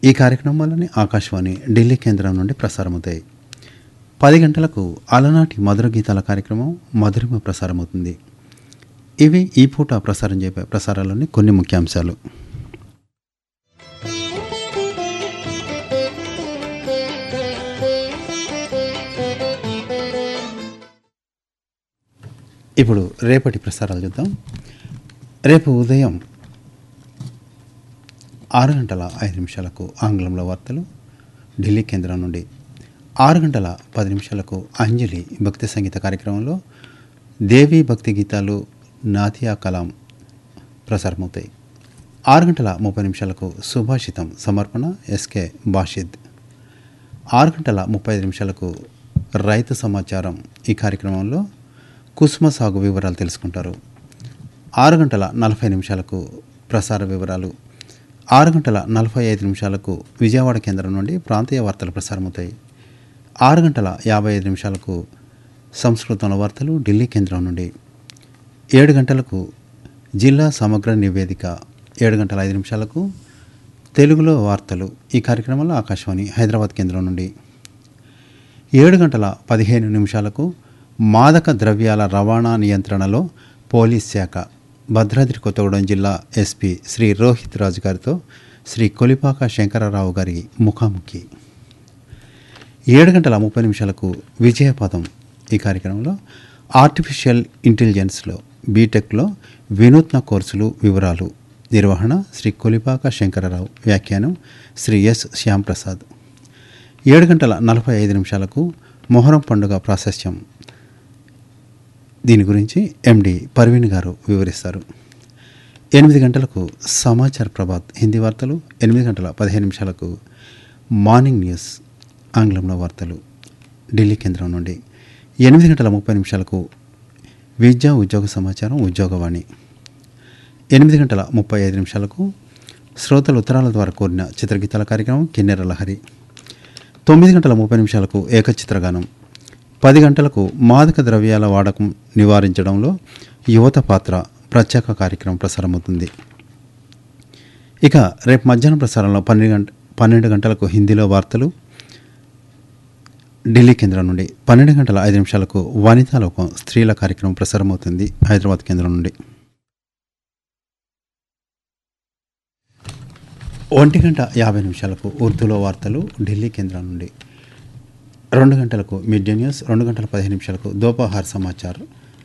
ఈ కార్యక్రమాలని ఆకాశవాణి ఢిల్లీ కేంద్రం నుండి ప్రసారమవుతాయి పది గంటలకు అలనాటి మధుర గీతాల కార్యక్రమం మధురిమ ప్రసారమవుతుంది ఇవి ఈ పూట ప్రసారం చేపే ప్రసారాల్లోని కొన్ని ముఖ్యాంశాలు ఇప్పుడు రేపటి ప్రసారాలు చూద్దాం రేపు ఉదయం ఆరు గంటల ఐదు నిమిషాలకు ఆంగ్లంలో వార్తలు ఢిల్లీ కేంద్రం నుండి ఆరు గంటల పది నిమిషాలకు అంజలి భక్తి సంగీత కార్యక్రమంలో దేవీ భక్తి గీతాలు నాథియా కలాం ప్రసారమవుతాయి ఆరు గంటల ముప్పై నిమిషాలకు సుభాషితం సమర్పణ ఎస్కే బాషిద్ ఆరు గంటల ముప్పై ఐదు నిమిషాలకు రైతు సమాచారం ఈ కార్యక్రమంలో కుసుమ సాగు వివరాలు తెలుసుకుంటారు ఆరు గంటల నలభై నిమిషాలకు ప్రసార వివరాలు ఆరు గంటల నలభై ఐదు నిమిషాలకు విజయవాడ కేంద్రం నుండి ప్రాంతీయ వార్తలు ప్రసారమవుతాయి ఆరు గంటల యాభై ఐదు నిమిషాలకు సంస్కృతంలో వార్తలు ఢిల్లీ కేంద్రం నుండి ఏడు గంటలకు జిల్లా సమగ్ర నివేదిక ఏడు గంటల ఐదు నిమిషాలకు తెలుగులో వార్తలు ఈ కార్యక్రమంలో ఆకాశవాణి హైదరాబాద్ కేంద్రం నుండి ఏడు గంటల పదిహేను నిమిషాలకు మాదక ద్రవ్యాల రవాణా నియంత్రణలో పోలీస్ శాఖ భద్రాద్రి కొత్తగూడెం జిల్లా ఎస్పీ శ్రీ రోహిత్ రాజు గారితో శ్రీ కొలిపాక శంకరరావు గారి ముఖాముఖి ఏడు గంటల ముప్పై నిమిషాలకు విజయపదం ఈ కార్యక్రమంలో ఆర్టిఫిషియల్ ఇంటెలిజెన్స్లో బీటెక్లో వినూత్న కోర్సులు వివరాలు నిర్వహణ శ్రీ కొలిపాక శంకరరావు వ్యాఖ్యానం శ్రీ ఎస్ శ్యాంప్రసాద్ ఏడు గంటల నలభై ఐదు నిమిషాలకు మొహరం పండుగ ప్రాశస్యం దీని గురించి ఎండి పర్వీన్ గారు వివరిస్తారు ఎనిమిది గంటలకు సమాచార్ ప్రభాత్ హిందీ వార్తలు ఎనిమిది గంటల పదిహేను నిమిషాలకు మార్నింగ్ న్యూస్ ఆంగ్లంలో వార్తలు ఢిల్లీ కేంద్రం నుండి ఎనిమిది గంటల ముప్పై నిమిషాలకు విద్యా ఉద్యోగ సమాచారం ఉద్యోగవాణి ఎనిమిది గంటల ముప్పై ఐదు నిమిషాలకు శ్రోతలు ఉత్తరాల ద్వారా కోరిన చిత్రగీతాల కార్యక్రమం కిన్నెర లహరి తొమ్మిది గంటల ముప్పై నిమిషాలకు ఏకచిత్రగానం పది గంటలకు మాదక ద్రవ్యాల వాడకం నివారించడంలో యువత పాత్ర ప్రత్యేక కార్యక్రమం ప్రసారమవుతుంది ఇక రేపు మధ్యాహ్నం ప్రసారంలో పన్నెండు గంట పన్నెండు గంటలకు హిందీలో వార్తలు ఢిల్లీ కేంద్రం నుండి పన్నెండు గంటల ఐదు నిమిషాలకు వనితాలోకం స్త్రీల కార్యక్రమం ప్రసారమవుతుంది హైదరాబాద్ కేంద్రం నుండి ఒంటి గంట యాభై నిమిషాలకు ఉర్దూలో వార్తలు ఢిల్లీ కేంద్రం నుండి రెండు గంటలకు మిడ్ డే న్యూస్ రెండు గంటల పదిహేను నిమిషాలకు దోపహార్ సమాచార్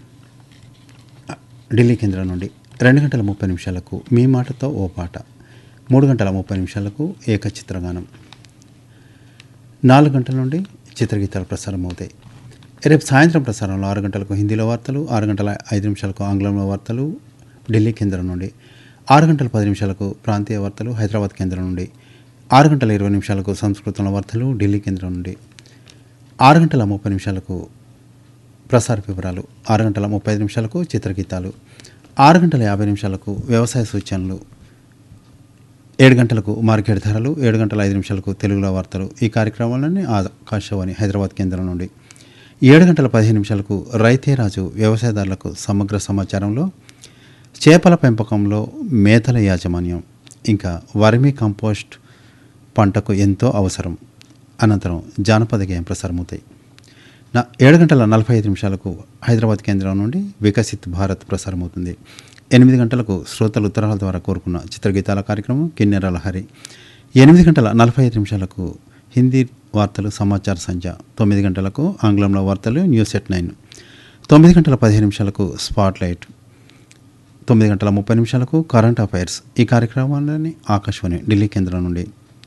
ఢిల్లీ కేంద్రం నుండి రెండు గంటల ముప్పై నిమిషాలకు మీ మాటతో ఓ పాట మూడు గంటల ముప్పై నిమిషాలకు ఏకచిత్రగానం నాలుగు గంటల నుండి చిత్రగీతాలు ప్రసారం అవుతాయి రేపు సాయంత్రం ప్రసారంలో ఆరు గంటలకు హిందీలో వార్తలు ఆరు గంటల ఐదు నిమిషాలకు ఆంగ్లంలో వార్తలు ఢిల్లీ కేంద్రం నుండి ఆరు గంటల పది నిమిషాలకు ప్రాంతీయ వార్తలు హైదరాబాద్ కేంద్రం నుండి ఆరు గంటల ఇరవై నిమిషాలకు సంస్కృతంలో వార్తలు ఢిల్లీ కేంద్రం నుండి ఆరు గంటల ముప్పై నిమిషాలకు ప్రసార వివరాలు ఆరు గంటల ముప్పై ఐదు నిమిషాలకు చిత్రగీతాలు ఆరు గంటల యాభై నిమిషాలకు వ్యవసాయ సూచనలు ఏడు గంటలకు మార్కెట్ ధరలు ఏడు గంటల ఐదు నిమిషాలకు తెలుగులో వార్తలు ఈ కార్యక్రమాలన్నీ ఆకాశవాణి హైదరాబాద్ కేంద్రం నుండి ఏడు గంటల పదిహేను నిమిషాలకు రైతే రాజు వ్యవసాయదారులకు సమగ్ర సమాచారంలో చేపల పెంపకంలో మేతల యాజమాన్యం ఇంకా వర్మీ కంపోస్ట్ పంటకు ఎంతో అవసరం అనంతరం జానపద గేయం ప్రసారమవుతాయి నా ఏడు గంటల నలభై ఐదు నిమిషాలకు హైదరాబాద్ కేంద్రం నుండి వికసిత్ భారత్ ప్రసారమవుతుంది ఎనిమిది గంటలకు శ్రోతలు ఉత్తరాల ద్వారా కోరుకున్న చిత్రగీతాల కార్యక్రమం కిన్నెర లహరి ఎనిమిది గంటల నలభై ఐదు నిమిషాలకు హిందీ వార్తలు సమాచార సంఖ్య తొమ్మిది గంటలకు ఆంగ్లంలో వార్తలు న్యూస్ ఎట్ నైన్ తొమ్మిది గంటల పదిహేను నిమిషాలకు స్పాట్ లైట్ తొమ్మిది గంటల ముప్పై నిమిషాలకు కరెంట్ అఫైర్స్ ఈ కార్యక్రమాలని ఆకాశవాణి ఢిల్లీ కేంద్రం నుండి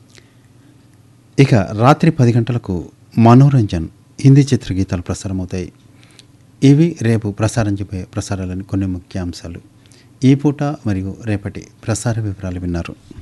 ఇక రాత్రి పది గంటలకు మనోరంజన్ హిందీ చిత్రగీతాలు ప్రసారమవుతాయి ఇవి రేపు ప్రసారం చెప్పే ప్రసారాలని కొన్ని ముఖ్యాంశాలు ఈ పూట మరియు రేపటి ప్రసార వివరాలు విన్నారు